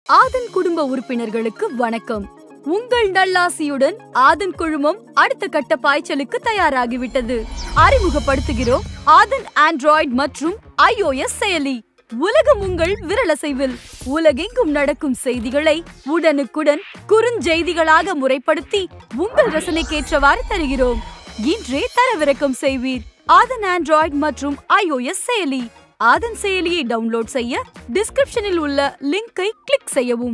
ஆதன் குடும்ப உறுப்பினர்களுக்கு வணக்கம் உங்கள் நல்லாசியுடன் ஆதன் குழுமம் அடுத்த கட்ட பாய்ச்சலுக்கு தயாராகிவிட்டது அறிமுகப்படுத்துகிறோம் ஆதன் ஆண்ட்ராய்டு மற்றும் iOS செயலி உலகம் உங்கள் விரலசைவில் உலகெங்கும் நடக்கும் செய்திகளை உடனுக்குடன் குறுஞ்செய்திகளாக முறைப்படுத்தி உங்கள் ரசனைக்கேற்றவாறு தருகிறோம் இன்றே தரவிறக்கம் செய்வீர் ஆதன் ஆண்ட்ராய்டு மற்றும் iOS செயலி ஆதன் செயலியை டவுன்லோட் செய்ய டிஸ்கிரிப்ஷனில் உள்ள லிங்கை கிளிக் செய்யவும்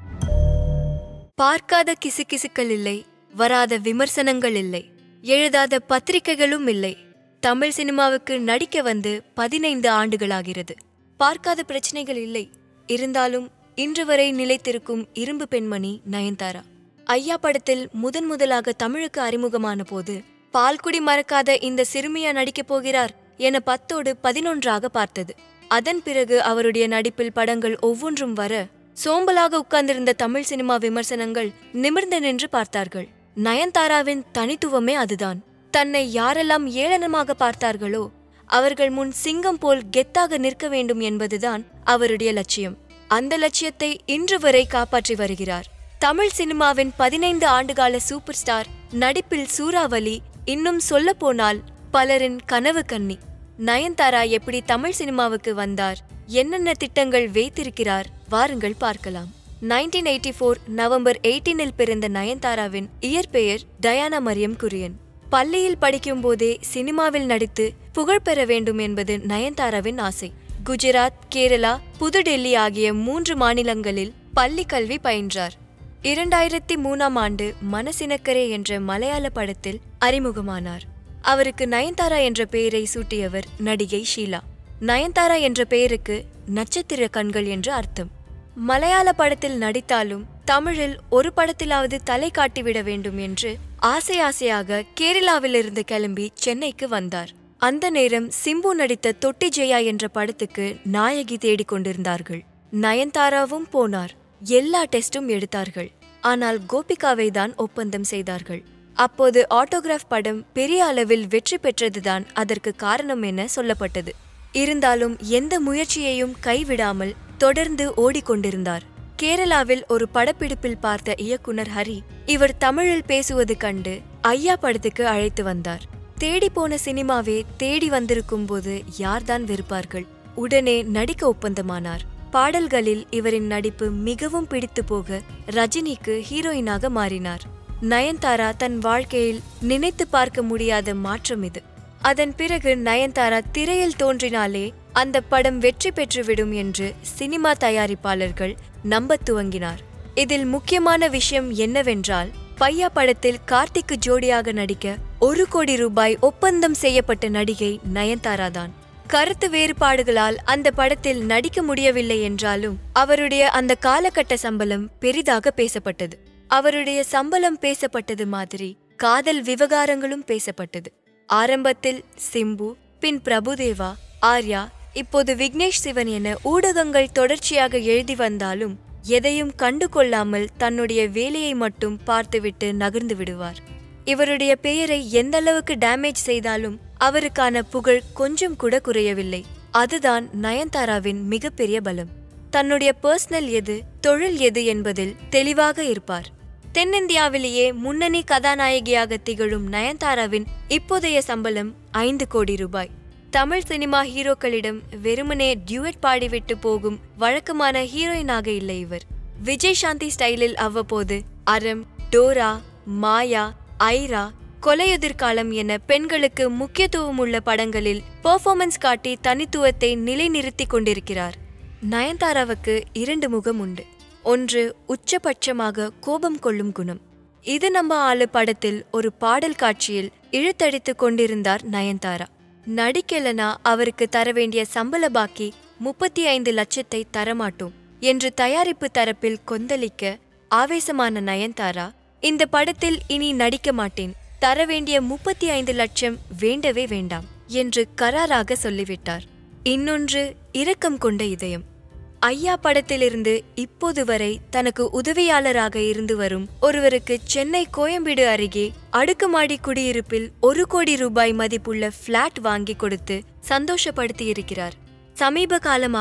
பார்க்காத கிசுகிசுக்கள் இல்லை வராத விமர்சனங்கள் இல்லை எழுதாத பத்திரிகைகளும் இல்லை தமிழ் சினிமாவுக்கு நடிக்க வந்து பதினைந்து ஆண்டுகளாகிறது பார்க்காத பிரச்சனைகள் இல்லை இருந்தாலும் இன்று வரை நிலைத்திருக்கும் இரும்பு பெண்மணி நயன்தாரா ஐயா படத்தில் முதன் முதலாக தமிழுக்கு அறிமுகமான போது பால்குடி மறக்காத இந்த சிறுமியா நடிக்கப் போகிறார் என பத்தோடு பதினொன்றாக பார்த்தது அதன் பிறகு அவருடைய நடிப்பில் படங்கள் ஒவ்வொன்றும் வர சோம்பலாக உட்கார்ந்திருந்த தமிழ் சினிமா விமர்சனங்கள் நிமிர்ந்து நின்று பார்த்தார்கள் நயன்தாராவின் தனித்துவமே அதுதான் தன்னை யாரெல்லாம் ஏளனமாக பார்த்தார்களோ அவர்கள் முன் சிங்கம் போல் கெத்தாக நிற்க வேண்டும் என்பதுதான் அவருடைய லட்சியம் அந்த லட்சியத்தை இன்று வரை காப்பாற்றி வருகிறார் தமிழ் சினிமாவின் பதினைந்து ஆண்டுகால சூப்பர் ஸ்டார் நடிப்பில் சூறாவளி இன்னும் சொல்ல போனால் பலரின் கனவு கன்னி நயன்தாரா எப்படி தமிழ் சினிமாவுக்கு வந்தார் என்னென்ன திட்டங்கள் வைத்திருக்கிறார் வாருங்கள் பார்க்கலாம் நைன்டீன் எயிட்டி ஃபோர் நவம்பர் எயிட்டீனில் பிறந்த நயன்தாராவின் இயற்பெயர் டயானா மரியம் குரியன் பள்ளியில் படிக்கும் போதே சினிமாவில் நடித்து புகழ் பெற வேண்டும் என்பது நயன்தாராவின் ஆசை குஜராத் கேரளா புதுடெல்லி ஆகிய மூன்று மாநிலங்களில் பள்ளி கல்வி பயின்றார் இரண்டாயிரத்தி மூணாம் ஆண்டு மனசினக்கரே என்ற மலையாள படத்தில் அறிமுகமானார் அவருக்கு நயன்தாரா என்ற பெயரை சூட்டியவர் நடிகை ஷீலா நயன்தாரா என்ற பெயருக்கு நட்சத்திர கண்கள் என்று அர்த்தம் மலையாள படத்தில் நடித்தாலும் தமிழில் ஒரு படத்திலாவது தலை காட்டிவிட வேண்டும் என்று ஆசை ஆசையாக கேரளாவிலிருந்து கிளம்பி சென்னைக்கு வந்தார் அந்த நேரம் சிம்பு நடித்த தொட்டி ஜெயா என்ற படத்துக்கு நாயகி தேடிக் கொண்டிருந்தார்கள் நயன்தாராவும் போனார் எல்லா டெஸ்டும் எடுத்தார்கள் ஆனால் கோபிகாவை தான் ஒப்பந்தம் செய்தார்கள் அப்போது ஆட்டோகிராஃப் படம் பெரிய அளவில் வெற்றி பெற்றதுதான் அதற்கு காரணம் என சொல்லப்பட்டது இருந்தாலும் எந்த முயற்சியையும் கைவிடாமல் தொடர்ந்து ஓடிக்கொண்டிருந்தார் கேரளாவில் ஒரு படப்பிடிப்பில் பார்த்த இயக்குனர் ஹரி இவர் தமிழில் பேசுவது கண்டு ஐயா படத்துக்கு அழைத்து வந்தார் தேடி போன சினிமாவே தேடி வந்திருக்கும் போது யார்தான் வெறுப்பார்கள் உடனே நடிக்க ஒப்பந்தமானார் பாடல்களில் இவரின் நடிப்பு மிகவும் பிடித்து போக ரஜினிக்கு ஹீரோயினாக மாறினார் நயன்தாரா தன் வாழ்க்கையில் நினைத்து பார்க்க முடியாத மாற்றம் இது அதன் பிறகு நயன்தாரா திரையில் தோன்றினாலே அந்த படம் வெற்றி பெற்றுவிடும் என்று சினிமா தயாரிப்பாளர்கள் நம்பத் துவங்கினார் இதில் முக்கியமான விஷயம் என்னவென்றால் பையா படத்தில் கார்த்திக்கு ஜோடியாக நடிக்க ஒரு கோடி ரூபாய் ஒப்பந்தம் செய்யப்பட்ட நடிகை நயன்தாரா தான் கருத்து வேறுபாடுகளால் அந்த படத்தில் நடிக்க முடியவில்லை என்றாலும் அவருடைய அந்த காலகட்ட சம்பளம் பெரிதாக பேசப்பட்டது அவருடைய சம்பளம் பேசப்பட்டது மாதிரி காதல் விவகாரங்களும் பேசப்பட்டது ஆரம்பத்தில் சிம்பு பின் பிரபுதேவா ஆர்யா இப்போது விக்னேஷ் சிவன் என ஊடகங்கள் தொடர்ச்சியாக எழுதி வந்தாலும் எதையும் கண்டு கொள்ளாமல் தன்னுடைய வேலையை மட்டும் பார்த்துவிட்டு நகர்ந்து விடுவார் இவருடைய பெயரை எந்த அளவுக்கு டேமேஜ் செய்தாலும் அவருக்கான புகழ் கொஞ்சம் கூட குறையவில்லை அதுதான் நயன்தாராவின் மிகப்பெரிய பலம் தன்னுடைய பர்சனல் எது தொழில் எது என்பதில் தெளிவாக இருப்பார் தென்னிந்தியாவிலேயே முன்னணி கதாநாயகியாக திகழும் நயன்தாராவின் இப்போதைய சம்பளம் ஐந்து கோடி ரூபாய் தமிழ் சினிமா ஹீரோக்களிடம் வெறுமனே டியூட் பாடிவிட்டு போகும் வழக்கமான ஹீரோயினாக இல்லை இவர் விஜய் சாந்தி ஸ்டைலில் அவ்வப்போது அறம் டோரா மாயா ஐரா கொலையுதிர்காலம் என பெண்களுக்கு முக்கியத்துவம் உள்ள படங்களில் பெர்ஃபார்மன்ஸ் காட்டி தனித்துவத்தை நிலைநிறுத்திக் கொண்டிருக்கிறார் நயன்தாராவுக்கு இரண்டு முகம் உண்டு ஒன்று உச்சபட்சமாக கோபம் கொள்ளும் குணம் இது நம்ம ஆளு படத்தில் ஒரு பாடல் காட்சியில் இழுத்தடித்து கொண்டிருந்தார் நயன்தாரா நடிக்கலனா அவருக்கு தர வேண்டிய சம்பள பாக்கி முப்பத்தி ஐந்து லட்சத்தை தரமாட்டோம் என்று தயாரிப்பு தரப்பில் கொந்தளிக்க ஆவேசமான நயன்தாரா இந்த படத்தில் இனி நடிக்க மாட்டேன் தர வேண்டிய முப்பத்தி ஐந்து லட்சம் வேண்டவே வேண்டாம் என்று கராராக சொல்லிவிட்டார் இன்னொன்று இரக்கம் கொண்ட இதயம் ஐயா படத்திலிருந்து இப்போது வரை தனக்கு உதவியாளராக இருந்து வரும் ஒருவருக்கு சென்னை கோயம்பேடு அருகே அடுக்குமாடி குடியிருப்பில் ஒரு கோடி ரூபாய் மதிப்புள்ள பிளாட் வாங்கி கொடுத்து சந்தோஷப்படுத்தி இருக்கிறார் சமீப காலமாக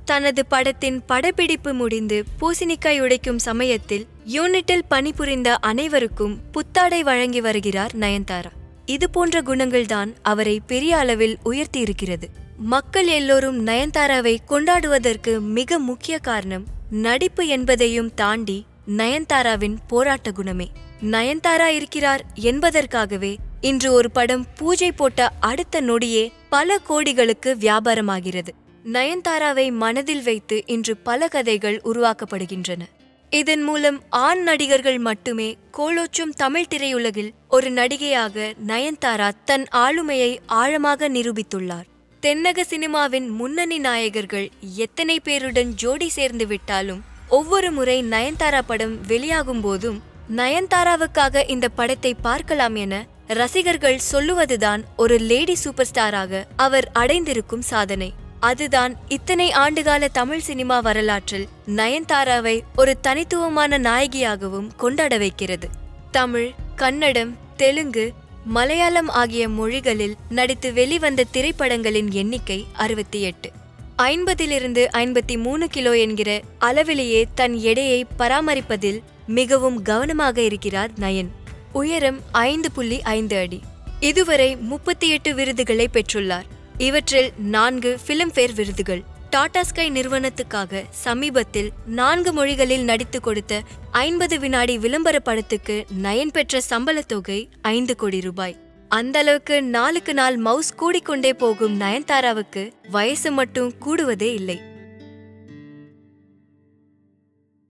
தனது படத்தின் படப்பிடிப்பு முடிந்து பூசணிக்காய் உடைக்கும் சமயத்தில் யூனிட்டில் பணிபுரிந்த அனைவருக்கும் புத்தாடை வழங்கி வருகிறார் நயன்தாரா இது போன்ற குணங்கள்தான் அவரை பெரிய அளவில் உயர்த்தியிருக்கிறது மக்கள் எல்லோரும் நயன்தாராவை கொண்டாடுவதற்கு மிக முக்கிய காரணம் நடிப்பு என்பதையும் தாண்டி நயன்தாராவின் போராட்ட குணமே நயன்தாரா இருக்கிறார் என்பதற்காகவே இன்று ஒரு படம் பூஜை போட்ட அடுத்த நொடியே பல கோடிகளுக்கு வியாபாரமாகிறது நயன்தாராவை மனதில் வைத்து இன்று பல கதைகள் உருவாக்கப்படுகின்றன இதன் மூலம் ஆண் நடிகர்கள் மட்டுமே கோலோச்சும் தமிழ் திரையுலகில் ஒரு நடிகையாக நயன்தாரா தன் ஆளுமையை ஆழமாக நிரூபித்துள்ளார் தென்னக சினிமாவின் முன்னணி நாயகர்கள் எத்தனை பேருடன் ஜோடி சேர்ந்து விட்டாலும் ஒவ்வொரு முறை நயன்தாரா படம் வெளியாகும் போதும் நயன்தாராவுக்காக இந்த படத்தை பார்க்கலாம் என ரசிகர்கள் சொல்லுவதுதான் ஒரு லேடி சூப்பர் ஸ்டாராக அவர் அடைந்திருக்கும் சாதனை அதுதான் இத்தனை ஆண்டுகால தமிழ் சினிமா வரலாற்றில் நயன்தாராவை ஒரு தனித்துவமான நாயகியாகவும் கொண்டாட வைக்கிறது தமிழ் கன்னடம் தெலுங்கு மலையாளம் ஆகிய மொழிகளில் நடித்து வெளிவந்த திரைப்படங்களின் எண்ணிக்கை அறுபத்தி எட்டு ஐம்பதிலிருந்து ஐம்பத்தி மூணு கிலோ என்கிற அளவிலேயே தன் எடையை பராமரிப்பதில் மிகவும் கவனமாக இருக்கிறார் நயன் உயரம் ஐந்து புள்ளி ஐந்து அடி இதுவரை முப்பத்தி எட்டு விருதுகளை பெற்றுள்ளார் இவற்றில் நான்கு பிலிம்பேர் விருதுகள் டாடா ஸ்கை நிறுவனத்துக்காக சமீபத்தில் நான்கு மொழிகளில் நடித்து கொடுத்த ஐம்பது வினாடி விளம்பர படத்துக்கு நயன் பெற்ற சம்பளத் தொகை ஐந்து கோடி ரூபாய் அந்த அளவுக்கு நாளுக்கு நாள் மவுஸ் கூடிக்கொண்டே போகும் நயன்தாராவுக்கு வயசு மட்டும் கூடுவதே இல்லை